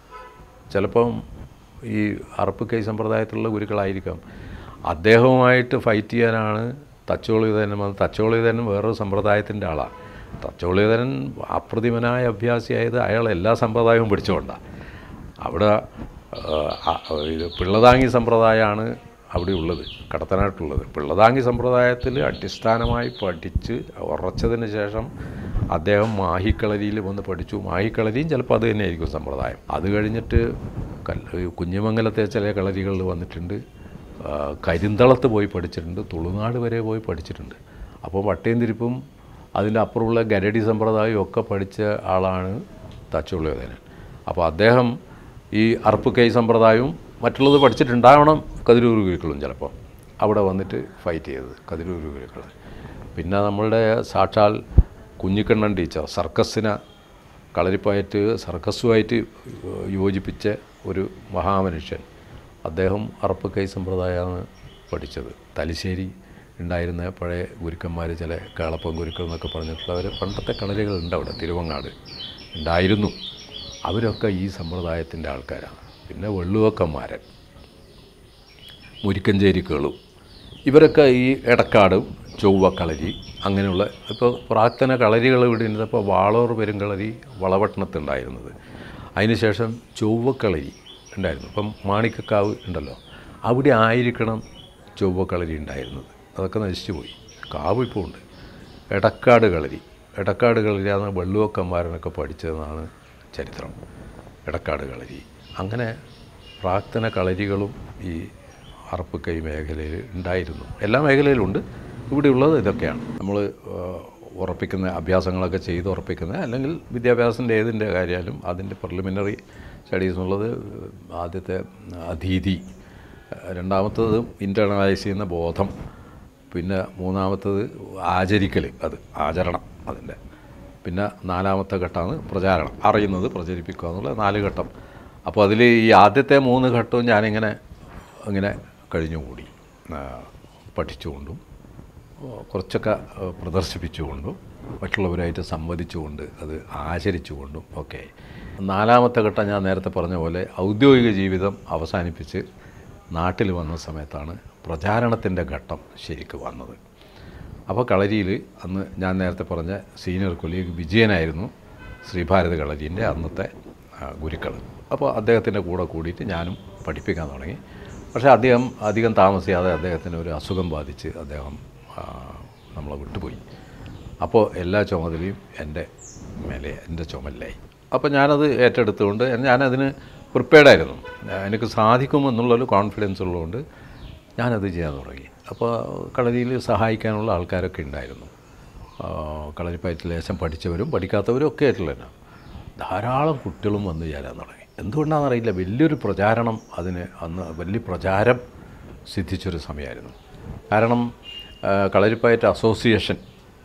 ചിലപ്പം ഈ അറപ്പ് കൈ സമ്പ്രദായത്തിലുള്ള ഗുരുക്കളായിരിക്കാം അദ്ദേഹവുമായിട്ട് ഫൈറ്റ് ചെയ്യാനാണ് തച്ചോളിതനും വന്നത് തച്ചോളിതനും വേറൊരു സമ്പ്രദായത്തിൻ്റെ ആളാണ് തച്ചോളിതൻ അപ്രതിമനായ അഭ്യാസിയായത് അയാൾ എല്ലാ സമ്പ്രദായവും പഠിച്ചുകൊണ്ടാണ് അവിടെ ആ, ആ, ഇത് പിള്ളതാങ്ങി സമ്പ്രദായമാണ് അവിടെ ഉള്ളത് കടത്തനാട്ടുള്ളത് പിള്ളതാങ്ങി സമ്പ്രദായത്തിൽ അടിസ്ഥാനമായി പഠിച്ച് ഉറച്ചതിന് ശേഷം അദ്ദേഹം മാഹിക്കളരിയിൽ വന്ന് പഠിച്ചു മാഹിക്കളരിയും ചിലപ്പോൾ അത് തന്നെയായിരിക്കും സമ്പ്രദായം അത് കഴിഞ്ഞിട്ട് കൽ- കുഞ്ഞിമംഗലത്തെ ചില കളരികളിൽ വന്നിട്ടുണ്ട് ആ, കരിന്തളത്ത് പോയി പഠിച്ചിട്ടുണ്ട് തുളുനാട് വരെ പോയി പഠിച്ചിട്ടുണ്ട് അപ്പോൾ വട്ടേന്തിരിപ്പും അതിൻ്റെ അപ്പുറമുള്ള ഗരടി സമ്പ്രദായവും ഒക്കെ പഠിച്ച ആളാണ് തച്ചുള്ളിയോധനൻ അപ്പോൾ അദ്ദേഹം ഈ അറുപ്പ് കൈ സമ്പ്രദായവും മറ്റുള്ളത് പഠിച്ചിട്ടുണ്ടാവണം കതിരൂർ ഗുരുക്കളും ചിലപ്പോൾ അവിടെ വന്നിട്ട് ഫൈറ്റ് ചെയ്തത് കതിരൂർ ഗുരുക്കൾ പിന്നെ നമ്മളുടെ സാക്ഷാൽ കുഞ്ഞിക്കണ്ണൻ ടീച്ചർ സർക്കസിനെ കളരിപ്പയറ്റ് സർക്കസുമായിട്ട് യോജിപ്പിച്ച ഒരു മഹാമനുഷ്യൻ അദ്ദേഹം അറപ്പ് കൈ സമ്പ്രദായമാണ് പഠിച്ചത് തലശ്ശേരി ഉണ്ടായിരുന്ന പഴയ ഗുരുക്കന്മാർ ചില കേളപ്പം ഗുരുക്കൾ എന്നൊക്കെ പറഞ്ഞിട്ടുള്ളവർ പണ്ടത്തെ കളരികളുണ്ട് അവിടെ തിരുവങ്ങാട് ഉണ്ടായിരുന്നു അവരൊക്കെ ഈ സമ്പ്രദായത്തിൻ്റെ ആൾക്കാരാണ് പിന്നെ വെള്ളുവക്കന്മാരൻ മുരിക്കഞ്ചേരി കേളു ഇവരൊക്കെ ഈ എടക്കാടും ചൊവ്വക്കളരി അങ്ങനെയുള്ള ഇപ്പോൾ പ്രാക്തന കളരികൾ ഇവിടെ ഇരുന്നപ്പോൾ വാളൂർ പെരുങ്കളരി വളപട്ടണത്തുണ്ടായിരുന്നത് അതിനുശേഷം ചൊവ്വക്കളരി ഉണ്ടായിരുന്നു ഇപ്പം മാണിക്കക്കാവ് ഉണ്ടല്ലോ അവിടെ ആയിരിക്കണം ചൊവ്വക്കളരി ഉണ്ടായിരുന്നത് അതൊക്കെ നശിച്ചു പോയി കാവ് ഇപ്പോൾ ഉണ്ട് എടക്കാട് കളരി എടക്കാട് കളരിയാണ് വെള്ളുവക്കന്മാരനൊക്കെ പഠിച്ചതെന്നാണ് ചരിത്രം എടക്കാട് കളരി അങ്ങനെ പ്രാക്തന കളരികളും ഈ അറപ്പുക്കൈ മേഖലയിൽ ഉണ്ടായിരുന്നു എല്ലാ മേഖലയിലും ഉണ്ട് ഇവിടെയുള്ളത് ഇതൊക്കെയാണ് നമ്മൾ ഉറപ്പിക്കുന്ന അഭ്യാസങ്ങളൊക്കെ ചെയ്ത് ഉറപ്പിക്കുന്ന അല്ലെങ്കിൽ വിദ്യാഭ്യാസത്തിൻ്റെ ഏതിൻ്റെ കാര്യമായാലും അതിൻ്റെ പ്രിലിമിനറി സ്റ്റഡീസ് എന്നുള്ളത് ആദ്യത്തെ അധീതി രണ്ടാമത്തത് ഇൻറ്റേർണലൈസ് ചെയ്യുന്ന ബോധം പിന്നെ മൂന്നാമത്തത് ആചരിക്കൽ അത് ആചരണം അതിൻ്റെ പിന്നെ നാലാമത്തെ ഘട്ടമാണ് പ്രചാരണം അറിയുന്നത് പ്രചരിപ്പിക്കുക എന്നുള്ള നാല് ഘട്ടം അപ്പോൾ അതിൽ ഈ ആദ്യത്തെ മൂന്ന് ഘട്ടവും ഞാനിങ്ങനെ ഇങ്ങനെ കഴിഞ്ഞുകൂടി ആ, പഠിച്ചുകൊണ്ടും ആ, കുറച്ചൊക്കെ ആ, പ്രദർശിപ്പിച്ചുകൊണ്ടും മറ്റുള്ളവരായിട്ട് സംവദിച്ചുകൊണ്ട് അത് ആചരിച്ചുകൊണ്ടും ഒക്കെ നാലാമത്തെ ഘട്ടം ഞാൻ നേരത്തെ പറഞ്ഞ പോലെ ഔദ്യോഗിക ജീവിതം അവസാനിപ്പിച്ച് നാട്ടിൽ വന്ന സമയത്താണ് പ്രചാരണത്തിൻ്റെ ഘട്ടം ശരിക്ക് വന്നത് അപ്പോൾ കളരിയിൽ അന്ന് ഞാൻ നേരത്തെ പറഞ്ഞ സീനിയർ കൊലീഗ് വിജയനായിരുന്നു ശ്രീഭാരത് കളരീൻ്റെ അന്നത്തെ ഗുരുക്കൾ അപ്പോൾ അദ്ദേഹത്തിൻ്റെ കൂടെ കൂടിയിട്ട് ഞാനും പഠിപ്പിക്കാൻ തുടങ്ങി പക്ഷേ അദ്ദേഹം അധികം താമസിയാതെ അദ്ദേഹത്തിന് ഒരു അസുഖം ബാധിച്ച് അദ്ദേഹം ആ, നമ്മളെ വിട്ടുപോയി അപ്പോൾ എല്ലാ ചുമതലയും എൻ്റെ മേലെ എൻ്റെ ചുമലിലായി അപ്പോൾ ഞാനത് ഏറ്റെടുത്തുകൊണ്ട് ഞാനതിന് പ്രിപ്പയർഡായിരുന്നു എനിക്ക് സാധിക്കുമെന്നുള്ളൊരു കോൺഫിഡൻസ് ഉള്ളതുകൊണ്ട് ഞാനത് ചെയ്യാൻ തുടങ്ങി അപ്പോൾ കളരിയിൽ സഹായിക്കാനുള്ള ആൾക്കാരൊക്കെ ഉണ്ടായിരുന്നു ആ, കളരിപ്പയറ്റിൽ ലേശം പഠിച്ചവരും പഠിക്കാത്തവരും ഒക്കെ ആയിട്ടുള്ള തന്നെ ധാരാളം കുട്ടികളും വന്ന് ചേരാൻ തുടങ്ങി എന്തുകൊണ്ടാണെന്നറിയില്ല വലിയൊരു പ്രചാരണം അതിന് അന്ന് വലിയ പ്രചാരം സിദ്ധിച്ചൊരു സമയമായിരുന്നു കാരണം ആ, കളരിപ്പയറ്റ് അസോസിയേഷൻ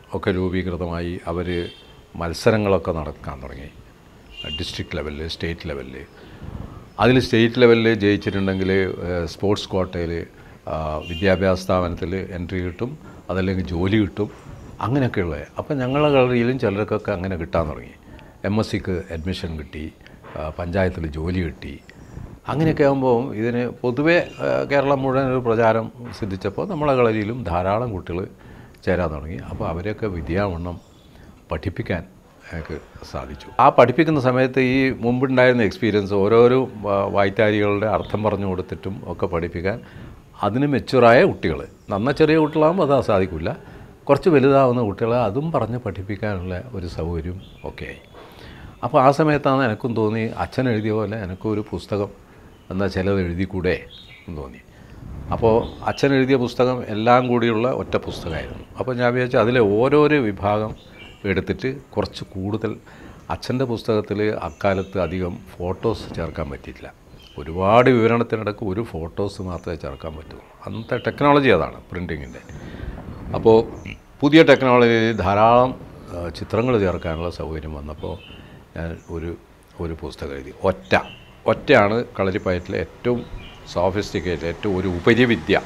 ഒക്കെ രൂപീകൃതമായി അവർ മത്സരങ്ങളൊക്കെ നടക്കാൻ തുടങ്ങി ഡിസ്ട്രിക്ട് ലെവലിൽ സ്റ്റേറ്റ് ലെവലിൽ അതിൽ സ്റ്റേറ്റ് ലെവലിൽ ജയിച്ചിട്ടുണ്ടെങ്കിൽ സ്പോർട്സ് കോട്ടയിൽ വിദ്യാഭ്യാസ സ്ഥാപനത്തിൽ എൻട്രി കിട്ടും അതല്ലെങ്കിൽ ജോലി കിട്ടും അങ്ങനെയൊക്കെയുള്ള അപ്പം ഞങ്ങളുടെ കളറിയിലും ചിലർക്കൊക്കെ അങ്ങനെ കിട്ടാൻ തുടങ്ങി എം എസ് സിക്ക് അഡ്മിഷൻ കിട്ടി ആ, പഞ്ചായത്തിൽ ജോലി കിട്ടി അങ്ങനെയൊക്കെ ആകുമ്പോൾ ഇതിന് പൊതുവേ ആ, കേരളം മുഴുവൻ ഒരു പ്രചാരം സിദ്ധിച്ചപ്പോൾ നമ്മളെ കളരിയിലും ധാരാളം കുട്ടികൾ ചേരാൻ തുടങ്ങി അപ്പോൾ അവരെയൊക്കെ വിദ്യാവണ്ണം പഠിപ്പിക്കാൻ എനിക്ക് സാധിച്ചു ആ പഠിപ്പിക്കുന്ന സമയത്ത് ഈ മുമ്പുണ്ടായിരുന്ന എക്സ്പീരിയൻസ് ഓരോരോ വാ- വായ്ത്താരികളുടെ അർത്ഥം പറഞ്ഞു കൊടുത്തിട്ടും ഒക്കെ പഠിപ്പിക്കാൻ അതിന് മെച്ചുറായ കുട്ടികൾ നന്ന ചെറിയ കുട്ടികളാകുമ്പോൾ അത് സാധിക്കില്ല കുറച്ച് വലുതാവുന്ന കുട്ടികളെ അതും പറഞ്ഞ് പഠിപ്പിക്കാനുള്ള ഒരു സൗകര്യം ഒക്കെ ആയി അപ്പോൾ ആ സമയത്താണ് എനിക്കും തോന്നി അച്ഛൻ എഴുതിയ പോലെ എനിക്കും ഒരു പുസ്തകം എന്നാൽ ചിലത് എഴുതിക്കൂടെ എന്ന് തോന്നി അപ്പോൾ അച്ഛൻ എഴുതിയ പുസ്തകം എല്ലാം കൂടിയുള്ള ഒറ്റ പുസ്തകമായിരുന്നു അപ്പോൾ ഞാൻ വിചാരിച്ചു അതിലെ ഓരോരോ വിഭാഗം എടുത്തിട്ട് കുറച്ച് കൂടുതൽ അച്ഛൻ്റെ പുസ്തകത്തിൽ അക്കാലത്ത് അധികം ഫോട്ടോസ് ചേർക്കാൻ പറ്റിയിട്ടില്ല ഒരുപാട് വിവരണത്തിനിടക്ക് ഒരു ഫോട്ടോസ് മാത്രമേ ചേർക്കാൻ പറ്റൂ അന്നത്തെ ടെക്നോളജി അതാണ് പ്രിൻറ്റിങ്ങിൻ്റെ അപ്പോൾ പുതിയ ടെക്നോളജിയിൽ ധാരാളം ചിത്രങ്ങൾ ചേർക്കാനുള്ള സൗകര്യം വന്നപ്പോൾ ഞാൻ ഒരു ഒരു പുസ്തകം എഴുതി ഒറ്റ ഒറ്റയാണ് കളരിപ്പയറ്റിലെ ഏറ്റവും സോഫിസ്റ്റിക്കേറ്റഡ് ഏറ്റവും ഒരു ഉപരിവിദ്യ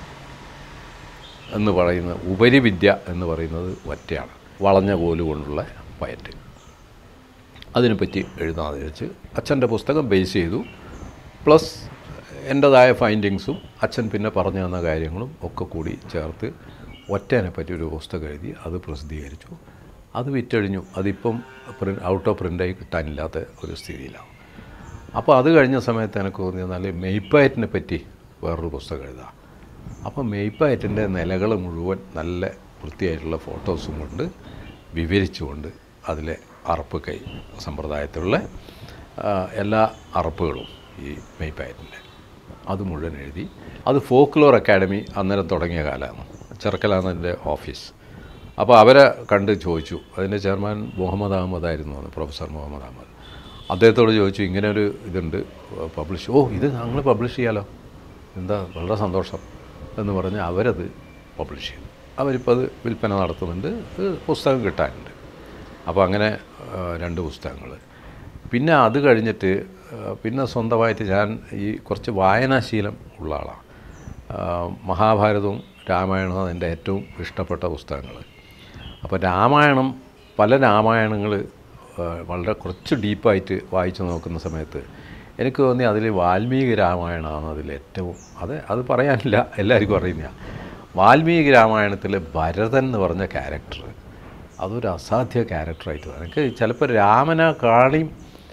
എന്ന് പറയുന്ന ഉപരിവിദ്യ എന്ന് പറയുന്നത് ഒറ്റയാണ് വളഞ്ഞ കോല് കൊണ്ടുള്ള പയറ്റ് അതിനെപ്പറ്റി എഴുതാമെന്ന് വിചാരിച്ച് അച്ഛൻ്റെ പുസ്തകം ബേസ് ചെയ്തു പ്ലസ് എൻ്റെതായ ഫൈൻഡിങ്സും അച്ഛൻ പിന്നെ പറഞ്ഞു തന്ന കാര്യങ്ങളും ഒക്കെ കൂടി ചേർത്ത് ഒറ്റേനെ പറ്റി ഒരു പുസ്തകം എഴുതി അത് പ്രസിദ്ധീകരിച്ചു അത് വിറ്റഴിഞ്ഞു അതിപ്പം പ്രിൻ്റ് ഔട്ട് ഓഫ് പ്രിൻ്റായി കിട്ടാനില്ലാത്ത ഒരു സ്ഥിതിയിലാണ് അപ്പോൾ അത് കഴിഞ്ഞ സമയത്ത് എനിക്ക് തോന്നിയെന്നാൽ മെയ്പ്പയറ്റിനെ പറ്റി വേറൊരു പുസ്തകം എഴുതാം അപ്പോൾ മെയ്പ്പയറ്റിൻ്റെ നിലകൾ മുഴുവൻ നല്ല വൃത്തിയായിട്ടുള്ള ഫോട്ടോസും കൊണ്ട് വിവരിച്ചുകൊണ്ട് അതിലെ അറപ്പ് കൈ സമ്പ്രദായത്തിലുള്ള ആ, എല്ലാ അറപ്പുകളും ഈ മെയ്പ്പയറ്റിൻ്റെ അത് മുഴുവൻ എഴുതി അത് ഫോക്ലോർ അക്കാഡമി അന്നേരം തുടങ്ങിയ കാലമാണ് ചെറുക്കലാണ് എൻ്റെ ഓഫീസ് അപ്പോൾ അവരെ കണ്ട് ചോദിച്ചു അതിൻ്റെ ചെയർമാൻ മുഹമ്മദ് അഹമ്മദ് ആയിരുന്നു അന്ന് പ്രൊഫസർ മുഹമ്മദ് അഹമ്മദ് അദ്ദേഹത്തോട് ചോദിച്ചു ഇങ്ങനെ ഒരു ഇതുണ്ട് പബ്ലിഷ് ഓ ഇത് ഞങ്ങൾ പബ്ലിഷ് ചെയ്യാലോ എന്താ വളരെ സന്തോഷം എന്ന് പറഞ്ഞ് അവരത് പബ്ലിഷ് ചെയ്തു അവരിപ്പോൾ അത് വിൽപ്പന നടത്തുന്നുണ്ട് ഇത് പുസ്തകം കിട്ടാനുണ്ട് അപ്പോൾ അങ്ങനെ ആ, രണ്ട് പുസ്തകങ്ങൾ പിന്നെ അത് കഴിഞ്ഞിട്ട് ആ, പിന്നെ സ്വന്തമായിട്ട് ഞാൻ ഈ കുറച്ച് വായനാശീലം ഉള്ള ആളാണ് ആ, മഹാഭാരതവും രാമായണവും എൻ്റെ ഏറ്റവും ഇഷ്ടപ്പെട്ട പുസ്തകങ്ങൾ അപ്പോൾ രാമായണം പല രാമായണങ്ങൾ വളരെ കുറച്ച് ഡീപ്പായിട്ട് വായിച്ചു നോക്കുന്ന സമയത്ത് എനിക്ക് തോന്നി അതിൽ വാൽമീകി രാമായണമാണ് അതിൽ ഏറ്റവും അത് അത് പറയാനില്ല എല്ലാവർക്കും അറിയുന്ന വാൽമീകി രാമായണത്തിലെ ഭരതൻ എന്ന് പറഞ്ഞ ക്യാരക്ടർ അതൊരു അസാധ്യ ക്യാരക്ടറായിട്ട് തോന്നി. എനിക്ക് ചിലപ്പോൾ രാമനെ കാണിയും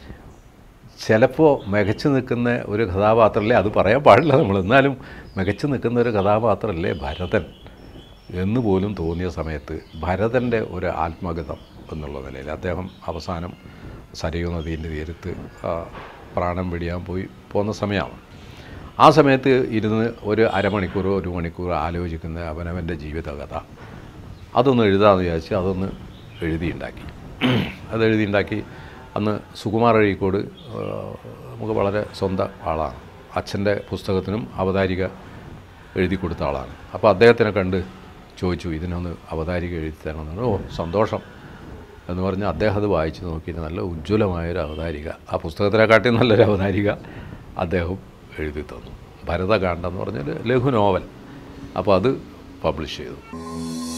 ചിലപ്പോൾ മികച്ചു നിൽക്കുന്ന ഒരു കഥാപാത്രമല്ലേ അത് പറയാൻ പാടില്ല നമ്മൾ എന്നാലും മികച്ചു നിൽക്കുന്ന ഒരു കഥാപാത്രമല്ലേ ഭരതൻ എന്ന് പോലും തോന്നിയ സമയത്ത് ഭരതൻ്റെ ഒരു ആത്മഗതം എന്നുള്ള നിലയിൽ അദ്ദേഹം അവസാനം സരയൂ നദീൻ്റെ തീരത്ത് ആ, പ്രാണൻ വെടിയാൻ പോയി പോകുന്ന സമയമാണ് ആ സമയത്ത് ഇരുന്ന് ഒരു അരമണിക്കൂറോ ഒരു മണിക്കൂറോ ആലോചിക്കുന്ന അവനവൻ്റെ ജീവിതകഥ അതൊന്ന് എഴുതാമെന്ന് വിചാരിച്ച് അതൊന്ന് എഴുതിയുണ്ടാക്കി അത് എഴുതിയുണ്ടാക്കി അന്ന് സുകുമാർ അഴീക്കോട് ആ, നമുക്ക് വളരെ സ്വന്തം ആളാണ് അച്ഛൻ്റെ പുസ്തകത്തിനും അവതാരിക എഴുതി കൊടുത്ത ആളാണ് അപ്പോൾ അദ്ദേഹത്തിനെ കണ്ട് ചോദിച്ചു ഇതിനൊന്ന് അവതാരിക എഴുതി തരണമെന്ന് ഓ സന്തോഷം എന്ന് പറഞ്ഞ് അദ്ദേഹം അത് വായിച്ച് നോക്കിയിട്ട് നല്ല ഉജ്ജ്വലമായൊരു അവതാരിക ആ പുസ്തകത്തിനെക്കാട്ടി നല്ലൊരു അവതാരിക അദ്ദേഹം എഴുതി തന്നു ഭരതകാന്ഡം എന്ന് പറഞ്ഞൊരു ലഘു നോവൽ അപ്പോൾ അത് പബ്ലിഷ് ചെയ്തു